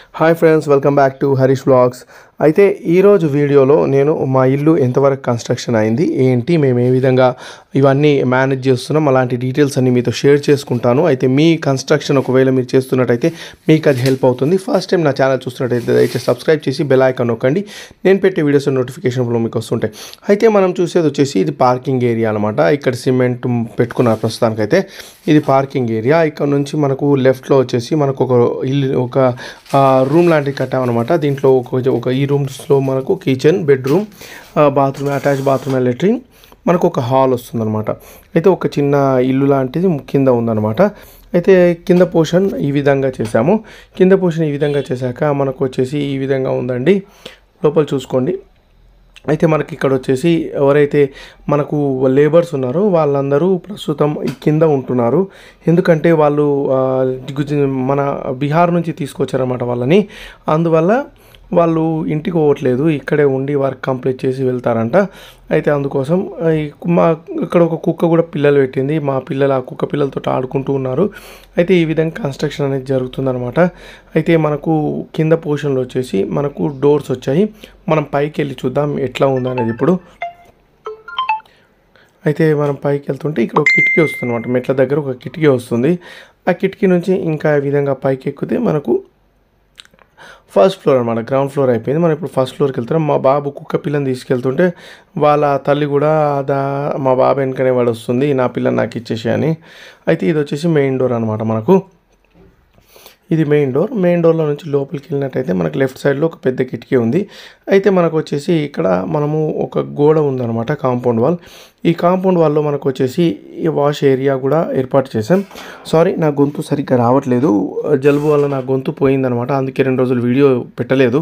hi friends welcome back to Harish vlogs అయితే ఈరోజు వీడియోలో నేను మా ఇల్లు ఎంతవరకు కన్స్ట్రక్షన్ అయింది ఏంటి మేము ఏ విధంగా ఇవన్నీ మేనేజ్ చేస్తున్నాం అలాంటి డీటెయిల్స్ అన్ని మీతో షేర్ చేసుకుంటాను అయితే మీ కన్స్ట్రక్షన్ ఒకవేళ మీరు చేస్తున్నట్టయితే మీకు అది హెల్ప్ అవుతుంది ఫస్ట్ టైం నా ఛానల్ చూస్తున్నట్టయితే దయచేసి సబ్స్క్రైబ్ చేసి బెల్ ఐకాన్ నొక్కండి నేను పెట్టే వీడియోస్ నోటిఫికేషన్లో మీకు వస్తుంటాయి అయితే మనం చూసేది వచ్చేసి ఇది పార్కింగ్ ఏరియా అనమాట ఇక్కడ సిమెంట్ పెట్టుకున్నారు ప్రస్తుతానికైతే ఇది పార్కింగ్ ఏరియా ఇక్కడ నుంచి మనకు లెఫ్ట్లో వచ్చేసి మనకు ఒక ఇల్లు ఒక రూమ్ లాంటిది కట్టామన్నమాట దీంట్లో ఒక ఒక ఈ రూమ్స్లో మనకు kitchen bedroom bathroom attach bathroom latrine మనకు ఒక హాల్ వస్తుందన్నమాట అయితే ఒక చిన్న ఇల్లు లాంటిది కింద ఉందన్నమాట అయితే కింద పోర్షన్ ఈ విధంగా చేసాము కింద పోర్షన్ ఈ విధంగా చేశాక మనకు వచ్చేసి ఈ విధంగా ఉందండి లోపల చూసుకోండి అయితే మనకి ఇక్కడ వచ్చేసి ఎవరైతే మనకు లేబర్స్ ఉన్నారో వాళ్ళందరూ ప్రస్తుతం ఈ కింద ఉంటున్నారు ఎందుకంటే వాళ్ళు ఆ, గుజ- మన బీహార్ నుంచి తీసుకొచ్చారన్నమాట వాళ్ళని అందువల్ల వాళ్ళు ఇంటికి పోవట్లేదు ఇక్కడే ఉండి వర్క్ కంప్లీట్ చేసి వెళ్తారంట అయితే అందుకోసం ఆ, ఈ మా ఇక్కడ ఒక కుక్క కూడా పిల్లలు పెట్టింది మా పిల్లలు ఆ కుక్క పిల్లలతో ఆడుకుంటూ ఉన్నారు అయితే ఈ విధంగా కన్స్ట్రక్షన్ అనేది జరుగుతుందన్నమాట అయితే మనకు కింద పోర్షన్లో వచ్చేసి మనకు డోర్స్ వచ్చాయి మనం పైకి వెళ్ళి చూద్దాం ఎట్లా ఉందనేది ఇప్పుడు అయితే మనం పైకి వెళ్తుంటే ఇక్కడ ఒక కిటికీ వస్తుంది అనమాట మెట్ల దగ్గర ఒక కిటికీ వస్తుంది ఆ కిటికీ నుంచి ఇంకా ఈ విధంగా పైకి ఎక్కితే మనకు ఫస్ట్ ఫ్లోర్ అనమాట గ్రౌండ్ ఫ్లోర్ అయిపోయింది మనం ఇప్పుడు ఫస్ట్ ఫ్లోర్కి వెళ్తున్నాం మా బాబు కుక్క పిల్లని తీసుకెళ్తుంటే వాళ్ళ తల్లి కూడా దా మా బాబు వెనకనే వాడు వస్తుంది నా పిల్లని నాకు ఇచ్చేసి అని అయితే ఇది వచ్చేసి మెయిన్ డోర్ అనమాట మనకు ఇది మెయిన్ డోర్ మెయిన్ డోర్లో నుంచి లోపలికి వెళ్ళినట్టయితే మనకు లెఫ్ట్ సైడ్లో ఒక పెద్ద కిటికీ ఉంది అయితే మనకు వచ్చేసి ఇక్కడ మనము ఒక గోడ ఉందన్నమాట కాంపౌండ్ వాల్ ఈ కాంపౌండ్ వాల్లో మనకు వచ్చేసి ఈ వాష్ ఏరియా కూడా ఏర్పాటు చేసాం సారీ నా గొంతు సరిగ్గా రావట్లేదు జలుబు వల్ల నా గొంతు పోయిందనమాట అందుకే రెండు రోజులు వీడియో పెట్టలేదు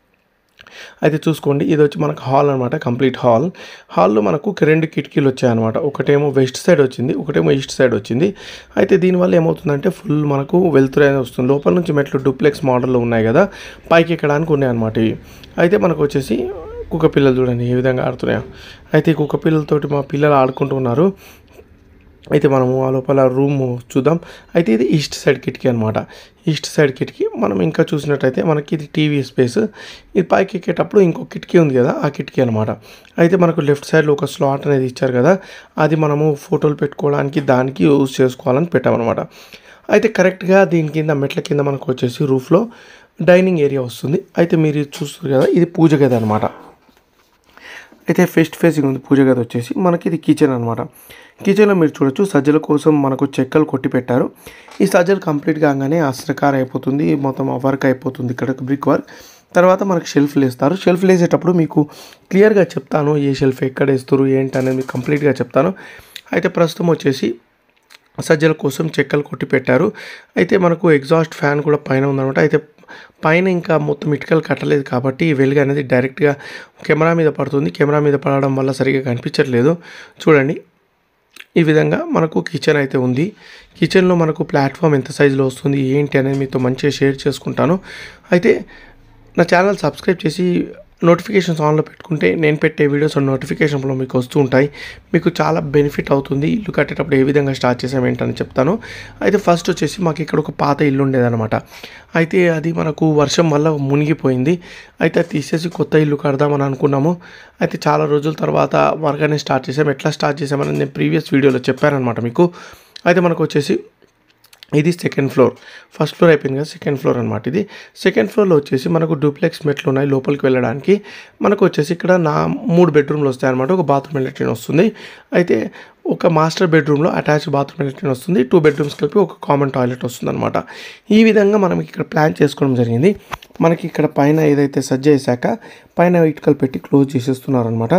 అయితే చూసుకోండి ఇది వచ్చి మనకు హాల్ అనమాట కంప్లీట్ హాల్ హాల్లో మనకు రెండు కిటికీలు వచ్చాయన్నమాట ఒకటేమో వెస్ట్ సైడ్ వచ్చింది ఒకటేమో ఈస్ట్ సైడ్ వచ్చింది అయితే దీనివల్ల ఏమవుతుందంటే ఫుల్ మనకు వెలుతురు అనేది వస్తుంది లోపల నుంచి మెట్లు డూప్లెక్స్ మోడల్లో ఉన్నాయి కదా పైకి ఎక్కడానికి ఉన్నాయి అనమాట ఇవి అయితే మనకు వచ్చేసి కుక్క పిల్లలు చూడండి ఏ విధంగా ఆడుతున్నాయో అయితే ఈ కుక్క పిల్లలతోటి మా పిల్లలు ఆడుకుంటూ ఉన్నారు అయితే మనము ఆ లోపల రూమ్ చూద్దాం అయితే ఇది ఈస్ట్ సైడ్ కిటికీ అనమాట ఈస్ట్ సైడ్ కిటికీ మనం ఇంకా చూసినట్టయితే మనకి ఇది టీవీ స్పేస్ ఇది పైకి ఎక్కేటప్పుడు ఇంకో కిటికీ ఉంది కదా ఆ కిటికీ అనమాట అయితే మనకు లెఫ్ట్ సైడ్లో ఒక స్లాట్ అనేది ఇచ్చారు కదా అది మనము ఫోటోలు పెట్టుకోవడానికి దానికి యూజ్ చేసుకోవాలని పెట్టామన్నమాట అయితే కరెక్ట్గా దీని కింద మెట్ల కింద మనకు వచ్చేసి రూఫ్లో డైనింగ్ ఏరియా వస్తుంది అయితే మీరు ఇది చూస్తారు కదా ఇది పూజ గది అనమాట అయితే ఫెస్ట్ ఫేసింగ్ ఉంది పూజ గది వచ్చేసి మనకి ఇది కిచెన్ అనమాట కిచెన్లో మీరు చూడొచ్చు సజ్జల కోసం మనకు చెక్కలు కొట్టి పెట్టారు ఈ సజ్జలు కంప్లీట్ కాగానే అస్త్రకార అయిపోతుంది మొత్తం ఆ వర్క్ అయిపోతుంది ఇక్కడ బ్రిక్ వర్క్ తర్వాత మనకు షెల్ఫ్లు వేస్తారు షెల్ఫ్లు వేసేటప్పుడు మీకు క్లియర్గా చెప్తాను ఏ షెల్ఫ్ ఎక్కడ వేస్తారు ఏంటి అనేది మీకు కంప్లీట్గా చెప్తాను అయితే ప్రస్తుతం వచ్చేసి సజ్జల కోసం చెక్కలు కొట్టి పెట్టారు అయితే మనకు ఎగ్జాస్ట్ ఫ్యాన్ కూడా పైన ఉందన్నమాట అయితే పైన ఇంకా మొత్తం ఇటుకలు కట్టలేదు కాబట్టి ఈ వెలుగు అనేది డైరెక్ట్గా కెమెరా మీద పడుతుంది కెమెరా మీద పడడం వల్ల సరిగా కనిపించట్లేదు చూడండి ఈ విధంగా మనకు కిచెన్ అయితే ఉంది కిచెన్లో మనకు ప్లాట్ఫామ్ ఎంత సైజులో వస్తుంది ఏంటి అనేది మీతో మంచిగా షేర్ చేసుకుంటాను అయితే నా ఛానల్ సబ్స్క్రైబ్ చేసి నోటిఫికేషన్స్ ఆన్లో పెట్టుకుంటే నేను పెట్టే వీడియోస్ నోటిఫికేషన్లో మీకు వస్తూ ఉంటాయి మీకు చాలా బెనిఫిట్ అవుతుంది ఇల్లు కట్టేటప్పుడు ఏ విధంగా స్టార్ట్ చేసాం ఏంటని చెప్తాను అయితే ఫస్ట్ వచ్చేసి మాకు ఇక్కడ ఒక పాత ఇల్లు ఉండేదన్నమాట అయితే అది మనకు వర్షం వల్ల మునిగిపోయింది అయితే అది తీసేసి కొత్త ఇల్లు కడదామని అనుకున్నాము అయితే చాలా రోజుల తర్వాత వర్క్ అనేది స్టార్ట్ చేసాం ఎట్లా స్టార్ట్ చేసామని నేను ప్రీవియస్ వీడియోలో చెప్పానమాట మీకు అయితే మనకు వచ్చేసి ఇది సెకండ్ ఫ్లోర్ ఫస్ట్ ఫ్లోర్ అయిపోయింది కదా సెకండ్ ఫ్లోర్ అనమాట ఇది సెకండ్ ఫ్లోర్లో వచ్చేసి మనకు డూప్లెక్స్ మెట్లు ఉన్నాయి లోపలికి వెళ్ళడానికి మనకు వచ్చేసి ఇక్కడ నా మూడు బెడ్రూమ్లు వస్తాయి అనమాట ఒక బాత్రూమ్ ఎలక్ట్రిన్ వస్తుంది అయితే ఒక మాస్టర్ బెడ్రూమ్లో అటాచ్ బాత్రూమ్ ఎలక్ట్రిన్ వస్తుంది టూ బెడ్రూమ్స్ కలిపి ఒక కామన్ టాయిలెట్ వస్తుంది అనమాట ఈ విధంగా మనం ఇక్కడ ప్లాన్ చేసుకోవడం జరిగింది మనకి ఇక్కడ పైన ఏదైతే సజ్జ వేసాక పైన ఇటుకలు పెట్టి క్లోజ్ చేసేస్తున్నారు అనమాట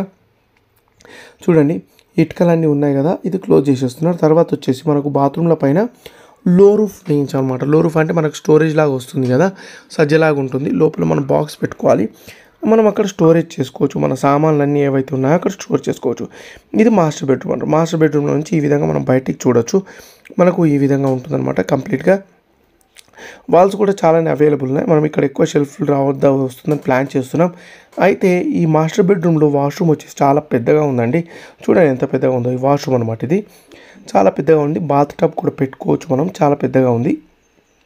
చూడండి ఇటుకలన్నీ ఉన్నాయి కదా ఇది క్లోజ్ చేసేస్తున్నారు తర్వాత వచ్చేసి మనకు బాత్రూమ్ల పైన లో రూఫ్ వేయించామన్నమాట లో రూఫ్ అంటే మనకు స్టోరేజ్ లాగా వస్తుంది కదా సజ్జలాగా ఉంటుంది లోపల మనం బాక్స్ పెట్టుకోవాలి మనం అక్కడ స్టోరేజ్ చేసుకోవచ్చు మన సామాన్లు అన్నీ ఏవైతే ఉన్నాయో అక్కడ స్టోర్ చేసుకోవచ్చు ఇది మాస్టర్ బెడ్రూమ్ అంటారు మాస్టర్ బెడ్రూమ్ నుంచి ఈ విధంగా మనం బయటికి చూడొచ్చు మనకు ఈ విధంగా ఉంటుందన్నమాట కంప్లీట్గా వాల్స్ కూడా చాలానే అవైలబుల్ ఉన్నాయి మనం ఇక్కడ ఎక్కువ షెల్ఫ్లు రావద్దా వస్తుందని ప్లాన్ చేస్తున్నాం అయితే ఈ మాస్టర్ బెడ్రూమ్లో వాష్రూమ్ వచ్చేసి చాలా పెద్దగా ఉందండి చూడండి ఎంత పెద్దగా ఉందో ఈ వాష్రూమ్ అనమాట ఇది చాలా పెద్దగా ఉంది బాత్ టబ్ కూడా పెట్టుకోవచ్చు మనం చాలా పెద్దగా ఉంది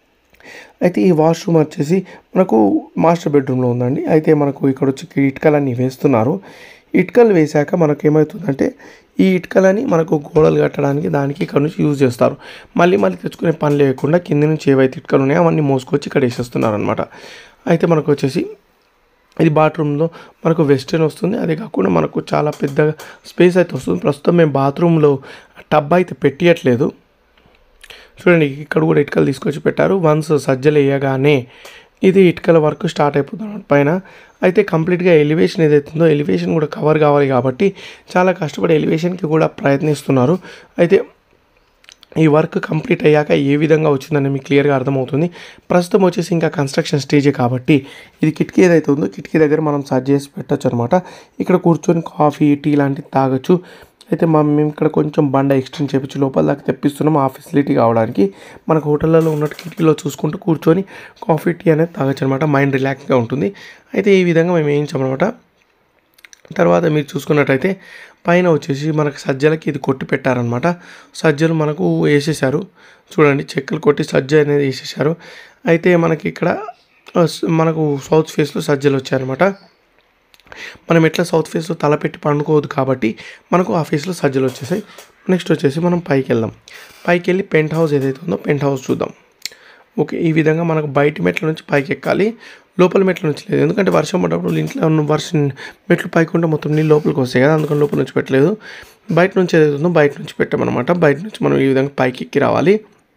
అయితే ఈ వాష్రూమ్ వచ్చేసి మనకు మాస్టర్ బెడ్రూమ్లో ఉందండి అయితే మనకు ఇక్కడ వచ్చి ఇటుకలన్నీ వేస్తున్నారు ఇటుకలు వేశాక మనకు ఏమవుతుందంటే ఈ ఇటుకలని మనకు గోడలు కట్టడానికి దానికి ఇక్కడ నుంచి యూజ్ చేస్తారు మళ్ళీ మళ్ళీ తెచ్చుకునే పని లేకుండా కింద నుంచి ఏవైతే ఇటుకలు ఉన్నాయో అవన్నీ మోసుకొచ్చి ఇక్కడ వేసేస్తున్నారు అనమాట అయితే మనకు వచ్చేసి ఇది బాత్రూంలో మనకు వెస్టర్న్ వస్తుంది అదే కాకుండా మనకు చాలా పెద్ద స్పేస్ అయితే వస్తుంది ప్రస్తుతం మేము బాత్రూంలో టబ్ అయితే పెట్టియట్లేదు చూడండి ఇక్కడ కూడా ఇటుకలు తీసుకొచ్చి పెట్టారు వన్స్ సజ్జలు వేయగానే ఇది ఇటుకల వర్క్ స్టార్ట్ అయిపోతుంది అన్నమాట పైన అయితే కంప్లీట్గా ఎలివేషన్ ఏదైతుందో ఎలివేషన్ కూడా కవర్ కావాలి కాబట్టి చాలా కష్టపడి ఎలివేషన్కి కూడా ప్రయత్నిస్తున్నారు అయితే ఈ వర్క్ కంప్లీట్ అయ్యాక ఏ విధంగా వచ్చిందని మీకు క్లియర్గా అర్థమవుతుంది ప్రస్తుతం వచ్చేసి ఇంకా కన్స్ట్రక్షన్ స్టేజే కాబట్టి ఇది కిటికీ ఏదైతే ఉందో కిటికీ దగ్గర మనం సర్చ్ చేసి పెట్టచ్చు అనమాట ఇక్కడ కూర్చొని కాఫీ టీ లాంటివి తాగొచ్చు అయితే మా మేము ఇక్కడ కొంచెం బండ ఎక్స్టెండ్ చేపించి లోపల దాకా తెప్పిస్తున్నాం ఆ ఫెసిలిటీ కావడానికి మనకు హోటళ్ళలో ఉన్నట్టు కిటికీలో చూసుకుంటూ కూర్చొని కాఫీ టీ అనేది తాగొచ్చు అనమాట మైండ్ రిలాక్స్గా ఉంటుంది అయితే ఈ విధంగా మేము వేయించామన్నమాట తర్వాత మీరు చూసుకున్నట్టయితే పైన వచ్చేసి మనకు సజ్జలకి ఇది కొట్టి పెట్టారనమాట సజ్జలు మనకు వేసేసారు చూడండి చెక్కలు కొట్టి సజ్జ అనేది వేసేసారు అయితే మనకి ఇక్కడ ఆ, స్- మనకు సౌత్ ఫేస్లో సజ్జలు వచ్చాయన్నమాట మనం ఎట్లా సౌత్ ఫేస్లో తలపెట్టి పండుకోవద్దు కాబట్టి మనకు ఆ ఫేస్లో సజ్జలు వచ్చేసాయి నెక్స్ట్ వచ్చేసి మనం పైకి వెళ్దాం పైకి వెళ్ళి పెంట్ హౌస్ ఏదైతే ఉందో పెంట్ హౌస్ చూద్దాం ఓకే ఈ విధంగా మనకు బయట మెట్ల నుంచి పైకి ఎక్కాలి లోపల మెట్ల నుంచి లేదు ఎందుకంటే వర్షం పడ్డప్పుడు ఇంట్లో ఉన్న వర్షం మెట్లు పైకి ఉంటే మొత్తం నీళ్ళు లోపలికి వస్తాయి కదా అందుకని లోపల నుంచి పెట్టలేదు బయట నుంచి ఏదైతే ఉందో బయట నుంచి పెట్టామన్నమాట బయట నుంచి మనం ఈ విధంగా పైకి ఎక్కి రావాలి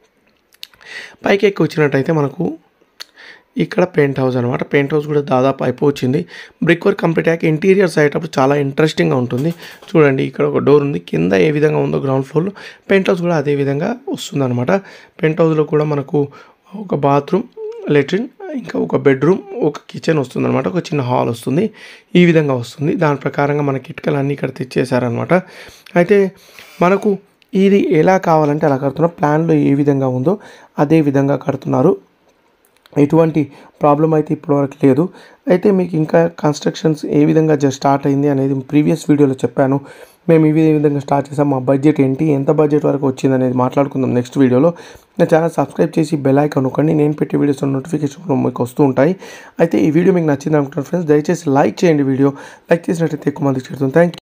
పైకి ఎక్కి వచ్చినట్టయితే మనకు ఇక్కడ పెయింట్ హౌస్ అనమాట పెయింట్ హౌస్ కూడా దాదాపు అయిపోవచ్చింది బ్రిక్ వర్క్ కంప్లీట్ అయ్యాక ఇంటీరియర్స్ అయ్యేటప్పుడు చాలా ఇంట్రెస్టింగ్గా ఉంటుంది చూడండి ఇక్కడ ఒక డోర్ ఉంది కింద ఏ విధంగా ఉందో గ్రౌండ్ ఫ్లోర్లో పెయింట్ హౌస్ కూడా అదే విధంగా వస్తుంది అనమాట పెయింట్ హౌస్లో కూడా మనకు ఒక బాత్రూమ్ లెట్రిన్ ఇంకా ఒక బెడ్రూమ్ ఒక కిచెన్ వస్తుంది అనమాట ఒక చిన్న హాల్ వస్తుంది ఈ విధంగా వస్తుంది దాని ప్రకారంగా మన కిటికలు అన్నీ ఇక్కడ తెచ్చేసారనమాట అయితే మనకు ఇది ఎలా కావాలంటే అలా కడుతున్నారు ప్లాన్లో ఏ విధంగా ఉందో అదే విధంగా కడుతున్నారు ఎటువంటి ప్రాబ్లం అయితే ఇప్పటివరకు లేదు అయితే మీకు ఇంకా కన్స్ట్రక్షన్స్ ఏ విధంగా జస్ట్ స్టార్ట్ అయింది అనేది ప్రీవియస్ వీడియోలో చెప్పాను మేము ఈ విధంగా స్టార్ట్ చేసాం మా బడ్జెట్ ఏంటి ఎంత బడ్జెట్ వరకు వచ్చింది అనేది మాట్లాడుకుందాం నెక్స్ట్ వీడియోలో నా ఛానల్ సబ్స్క్రైబ్ చేసి బెల్ ఐకాన్ నొక్కండి నేను పెట్టే వీడియోస్ నోటిఫికేషన్ మీకు వస్తూ ఉంటాయి అయితే ఈ వీడియో మీకు నచ్చింది అనుకుంటున్నాను ఫ్రెండ్స్ దయచేసి లైక్ చేయండి వీడియో లైక్ చేసినట్టయితే ఎక్కువ మందికి చేరుతుంది థ్యాంక్